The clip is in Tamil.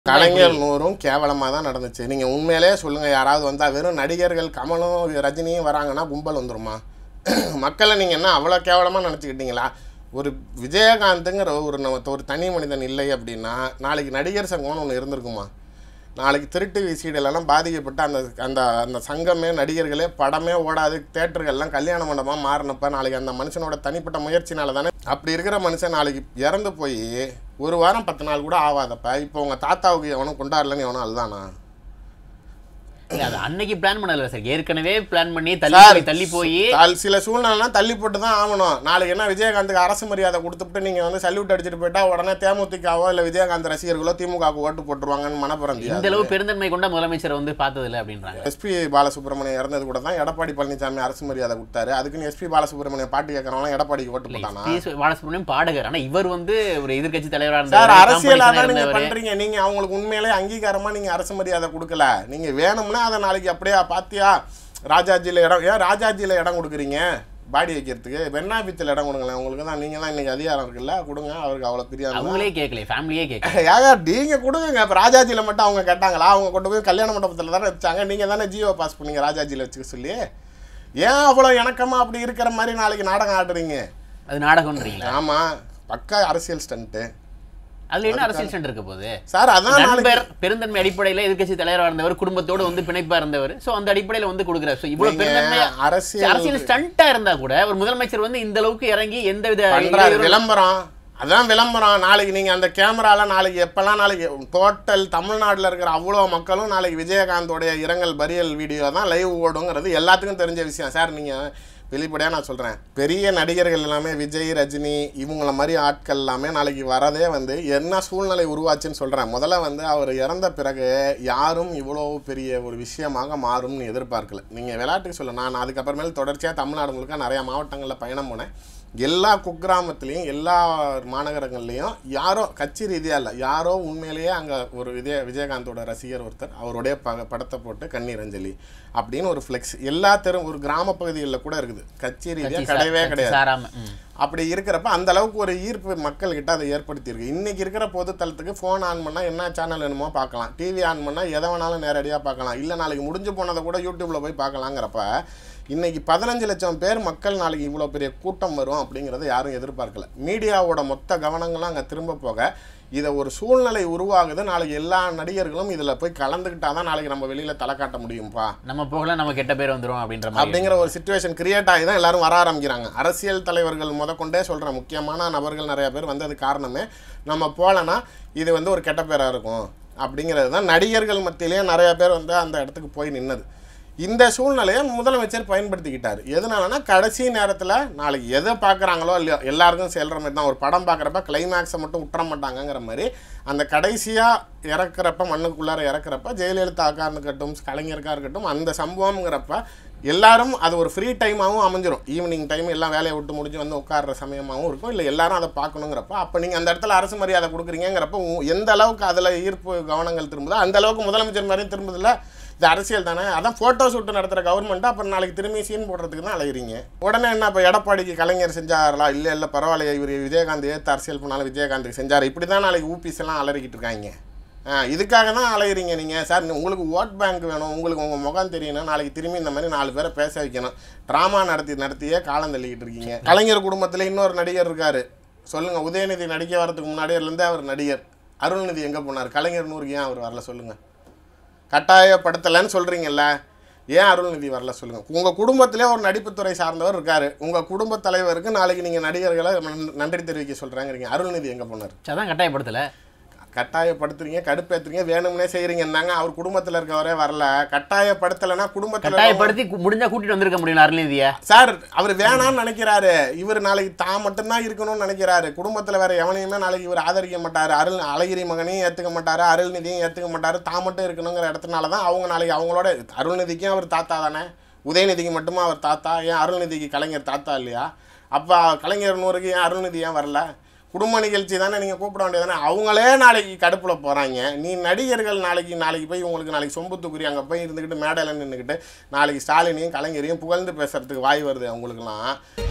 கலைஞர் நூறும் கேவலமாக தான் நடந்துச்சு நீங்கள் உண்மையிலே சொல்லுங்கள் யாராவது வந்தால் வெறும் நடிகர்கள் கமலும் ரஜினியும் வராங்கன்னா கும்பல் வந்துருமா மக்களை நீங்கள் என்ன அவ்வளோ கேவலமாக நினச்சிக்கிட்டீங்களா ஒரு விஜயகாந்துங்கிற ஒரு நம்ம ஒரு தனி மனிதன் இல்லை அப்படின்னா நாளைக்கு நடிகர் சங்கம்னு ஒன்று இருந்திருக்குமா நாளைக்கு திருட்டு விசீடெல்லாம் பாதிக்கப்பட்ட அந்த அந்த அந்த சங்கமே நடிகர்களே படமே ஓடாது தேட்டர்கள்லாம் கல்யாண மண்டபமாக மாறினப்ப நாளைக்கு அந்த மனுஷனோட தனிப்பட்ட முயற்சினால தானே அப்படி இருக்கிற மனுஷன் நாளைக்கு இறந்து போய் ஒரு வாரம் பத்து நாள் கூட ஆகாதப்ப இப்போ உங்கள் தாத்தாவுக்கு எவனும் கொண்டாடலன்னு எவனும் அதுதானா இல்ல அது அன்னைக்கு பிளான் பண்ணல சார் ஏற்கனவே பிளான் பண்ணி தள்ளி சார், போய் தள்ளி போய் தால் சில சூழ்நிலைலாம் தள்ளி போட்டு தான் ஆகணும் நாளைக்கு என்ன விஜயகாந்துக்கு அரசு மரியாதை கொடுத்துட்டு நீங்கள் வந்து சல்யூட் அடிச்சுட்டு போயிட்டா உடனே தேமுதிகவோ இல்லை விஜயகாந்த் ரசிகர்களோ திமுகவுக்கு ஓட்டு போட்டுருவாங்கன்னு மனப்பறந்தியா இந்த அளவு பெருந்தன்மை கொண்ட முதலமைச்சரை வந்து பார்த்தது இல்லை அப்படின்றாங்க எஸ்பி பாலசுப்ரமணியம் இறந்தது கூட தான் எடப்பாடி பழனிசாமி அரசு மரியாதை கொடுத்தாரு அதுக்குன்னு எஸ்பி பாலசுப்ரமணியம் பாட்டு கேட்கறவங்களாம் எடப்பாடிக்கு ஓட்டு போட்டானா பி. எஸ். பாலசுப்ரமணியம் பாடகர் ஆனா இவர் வந்து ஒரு எதிர்க்கட்சி தலைவரா சார் இருந்தவர் அரசியலா competition தான் நீங்க இருந்தவர் பண்றீங்க நீங்க அவங்களுக்கு உண்மையிலே அங்கீகாரமா நீங்க அரசு மரியாதை கொடுக்கல நீங்க வேணும்னா அதை நாளைக்கு அப்படியே பாத்தியா ராஜாஜியில இடம் ஏன் ராஜாஜியில இடம் கொடுக்குறீங்க பாடி வைக்கிறதுக்கு வெண்ணாபித்தில் இடம் கொடுங்களேன் உங்களுக்கு தான் நீங்க தான் இன்னைக்கு அதிகாரம் இருக்குல்ல கொடுங்க அவருக்கு அவ்வளவு பிரியாம அவங்களே கேட்கல ஃபேமிலியே கேட்கல ஏங்க நீங்க கொடுங்க இப்போ ராஜாஜியில் மட்டும் அவங்க கேட்டாங்களா அவங்க கொண்டு போய் கல்யாண மண்டபத்தில் தானே வச்சாங்க நீங்க தானே ஜியோ பாஸ் பண்ணீங்க ராஜாஜியில் வச்சுக்க சொல்லி ஏன் அவ்வளோ இணக்கமா அப்படி இருக்கிற மாதிரி நாளைக்கு நாடகம் ஆடுறீங்க அது நாடகம்ன்றீங்களா ஆமா பக்கா அரசியல் ஸ்டண்ட்டு அதுல என்ன அரசியல் ஸ்டண்ட் இருக்க போகுது சார் அதான் நாளைக்கு நண்பர் பெருந்தன்மை அடிப்படையில எதிர்க்கட்சி தலைவரா இருந்தவர் குடும்பத்தோட வந்து பிணைப்பா இருந்தவர் சோ அந்த அடிப்படையில வந்து கொடுக்குறாரு சோ இவ்வளவு நீங்க பெருந்தன்மையா அரசியல் அரசியல் ஸ்டண்டா இருந்தா கூட ஒரு முதலமைச்சர் வந்து இந்த அளவுக்கு இறங்கி எந்த வித பண்றாரு இடையூறு- விளம்பரம் அதான் விளம்பரம் நாளைக்கு நீங்க அந்த கேமரால நாளைக்கு எப்பெல்லாம் நாளைக்கு டோட்டல் தமிழ்நாட்டுல இருக்கிற அவ்வளோ மக்களும் நாளைக்கு விஜயகாந்தோடைய இரங்கல் பரியல் வீடியோ தான் லைவ் ஓடுங்கிறது எல்லாத்துக்கும் தெரிஞ்ச விஷயம் சார் நீங்க வெளிப்படையாக நான் சொல்கிறேன் பெரிய நடிகர்கள் எல்லாமே விஜய் ரஜினி இவங்கள மாதிரி ஆட்கள் எல்லாமே நாளைக்கு வரதே வந்து என்ன சூழ்நிலை உருவாச்சுன்னு சொல்கிறேன் முதல்ல வந்து அவர் இறந்த பிறகு யாரும் இவ்வளோ பெரிய ஒரு விஷயமாக மாறும்னு எதிர்பார்க்கல நீங்கள் விளையாட்டுக்கு சொல்ல நான் அதுக்கப்புறமேல் தொடர்ச்சியாக தமிழ்நாடு முழுக்க நிறையா மாவட்டங்களில் பயணம் போனேன் எல்லா குக்கிராமத்துலேயும் எல்லா மாநகரங்கள்லேயும் யாரோ கட்சி ரீதியாக இல்லை யாரோ உண்மையிலேயே அங்கே ஒரு விஜய விஜயகாந்தோட ரசிகர் ஒருத்தர் அவருடைய ப படத்தை போட்டு கண்ணீர் அஞ்சலி அப்படின்னு ஒரு ஃப்ளெக்ஸ் எல்லா தெரு ஒரு கிராம பகுதிகளில் கூட இருக்குது கட்சி ரீதியாக கட்சி சா- கிடையவே கட்சி கிடையாது சாராம ம். அப்படி இருக்கிறப்ப அந்த அளவுக்கு ஒரு ஈர்ப்பு மக்கள்கிட்ட அதை ஏற்படுத்தியிருக்கு இன்னைக்கு இருக்கிற பொதுத்தளத்துக்கு ஃபோன் ஆன் பண்ணால் என்ன சேனல் வேணுமோ பார்க்கலாம் டிவி ஆன் பண்ணால் எதை வேணாலும் நேரடியாக பார்க்கலாம் இல்லை நாளைக்கு முடிஞ்சு போனதை கூட யூடியூப்பில் போய் பார்க்கலாங்கிறப்ப இன்னைக்கு பதினஞ்சு லட்சம் பேர் மக்கள் நாளைக்கு இவ்வளோ பெரிய கூட்டம் வரும் அப்படிங்கிறத யாரும் எதிர்பார்க்கல மீடியாவோட மொத்த கவனங்களும் அங்கே திரும்ப போக இதை ஒரு சூழ்நிலை உருவாகுது நாளைக்கு எல்லா நடிகர்களும் இதில் போய் கலந்துக்கிட்டாதான் தான் நாளைக்கு நம்ம வெளியில் தலை காட்ட முடியும்ப்பா நம்ம போகல நம்ம கெட்ட பேர் வந்துரும் அப்படின்ற மாதிரி அப்படிங்கிற ஒரு சுச்சுவேஷன் கிரியேட் ஆகி தான் எல்லாரும் வர ஆரம்பிக்கிறாங்க அரசியல் தலைவர்கள் முதற்கொண்டே சொல்கிறேன் முக்கியமான நபர்கள் நிறைய பேர் வந்தது காரணமே நம்ம போகலன்னா இது வந்து ஒரு கெட்ட பேராக இருக்கும் அப்படிங்கிறது தான் நடிகர்கள் மத்தியிலேயே நிறைய பேர் வந்து அந்த இடத்துக்கு போய் நின்னது இந்த சூழ்நிலையை முதலமைச்சர் பயன்படுத்திக்கிட்டார் எதனாலனா கடைசி நேரத்தில் நாளைக்கு எதை பார்க்குறாங்களோ இல்லையோ எல்லாருக்கும் செல்கிற மாதிரி தான் ஒரு படம் பார்க்குறப்ப கிளைமேக்ஸை மட்டும் விட்டுற மாட்டாங்கங்கிற மாதிரி அந்த கடைசியாக இறக்குறப்ப மண்ணுக்குள்ளார இறக்குறப்ப ஜெயலலிதாக்கா இருக்கட்டும் கலைஞருக்கா இருக்கட்டும் அந்த சம்பவம்ங்கிறப்ப எல்லாரும் அது ஒரு ஃப்ரீ டைமாகவும் அமைஞ்சிரும் ஈவினிங் டைம் எல்லாம் வேலையை விட்டு முடிஞ்சு வந்து உட்கார்ற சமயமாகவும் இருக்கும் இல்லை எல்லாரும் அதை பார்க்கணுங்கிறப்ப அப்போ நீங்கள் அந்த இடத்துல அரசு மரியாதை கொடுக்குறீங்கிறப்ப உ- எந்த அளவுக்கு அதில் ஈர்ப்பு கவனங்கள் திரும்புதோ அந்த அளவுக்கு முதலமைச்சர் மாதிரியும் திரும்புதில்ல இது அரசியல் தானே அதான் ஃபோட்டோ ஷூட் நடத்துகிற கவர்மெண்ட்டு அப்புறம் நாளைக்கு திரும்பி சீன் போடுறதுக்கு தான் அலைகிறீங்க உடனே என்ன இப்போ எடப்பாடிக்கு கலைஞர் செஞ்சாரா இல்லை இல்லை பரவாயில்ல இவர் விஜயகாந்த் ஏற்று அரசியல் பண்ணாலும் விஜயகாந்துக்கு செஞ்சார் இப்படி தான் நாளைக்கு ஊபிஸ் எல்லாம் அலறிக்கிட்டு இருக்காங்க ஆ, இதுக்காக தான் அலையிறீங்க நீங்கள் சார் நீ- உங்களுக்கு ஓட் பேங்க் வேணும் உங்களுக்கு உங்கள் முகம் தெரியணும் நாளைக்கு திரும்பி இந்த மாதிரி நாலு பேரை பேச வைக்கணும் ட்ராமா நடத்தி நடத்தியே காலம் தள்ளிக்கிட்டு இருக்கீங்க கலைஞர் குடும்பத்தில் இன்னொரு நடிகர் இருக்கார் சொல்லுங்கள் உதயநிதி நடிக்க வரதுக்கு முன்னாடியிலேருந்தே அவர் நடிகர் அருள்நிதி எங்கே போனார் கலைஞர் நூறுக்கு ஏன் அவர் வரல சொல்லுங்கள் கட்டாயப்படுத்தலைன்னு சொல்கிறீங்கல்ல ஏன் அருள்நிதி வரல சொல்லுங்கள் உங்கள் குடும்பத்திலே ஒரு நடிப்புத்துறை சார்ந்தவர் இருக்கார் உங்கள் குடும்பத் தலைவருக்கு நாளைக்கு நீங்கள் நடிகர்களை நன்- நன்றி தெரிவிக்க சொல்கிறாங்கிறீங்க அருள்நிதி எங்கே போனார் சரி, அதான் கட்டாயப்படுத்தல கட்டாயப்படுத்துறீங்க கடுப்பேத்துறீங்க வேணும்னே செய்கிறீங்கன்னாங்க அவர் குடும்பத்தில் இருக்கவரே வரல கட்டாயப்படுத்தலைன்னா குடும்பத்தில் கட்டாயப்படுத்தி கு- முடிஞ்சா கூட்டிட்டு வந்திருக்க முடியல அருள்நிதிய சார் அவர் வேணாம்னு நினைக்கிறாரு இவர் நாளைக்கு தான் மட்டும்தான் இருக்கணும்னு நினைக்கிறாரு குடும்பத்தில் வேற எவனையுமே நாளைக்கு இவர் ஆதரிக்க மாட்டாரு அருள் அழகிரி மகனையும் ஏற்றுக்க மாட்டாரு அருள்நிதியும் ஏற்றுக்க மாட்டாரு தான் மட்டும் இருக்கணுங்கிற இடத்துனால தான் அவங்க நாளைக்கு அவங்களோட அருள்நிதிக்கும் அவர் தாத்தா தானே உதயநிதிக்கு மட்டுமா அவர் தாத்தா ஏன் அருள்நிதிக்கு கலைஞர் தாத்தா இல்லையா அப்போ கலைஞர் நூறுக்கு ஏன் அருள்நிதி ஏன் வரல குடும்ப நிகழ்ச்சி தானே நீங்கள் கூப்பிட வேண்டியதானே அவங்களே நாளைக்கு கடுப்பில் போகிறாங்க நீ நடிகர்கள் நாளைக்கு நாளைக்கு போய் உங்களுக்கு நாளைக்கு சொம்பு தூக்குறி அங்கே போய் இருந்துக்கிட்டு மேடையில் நின்றுக்கிட்டு நாளைக்கு ஸ்டாலினையும் கலைஞரையும் புகழ்ந்து பேசுறதுக்கு வாய் வருது அவங்களுக்குலாம்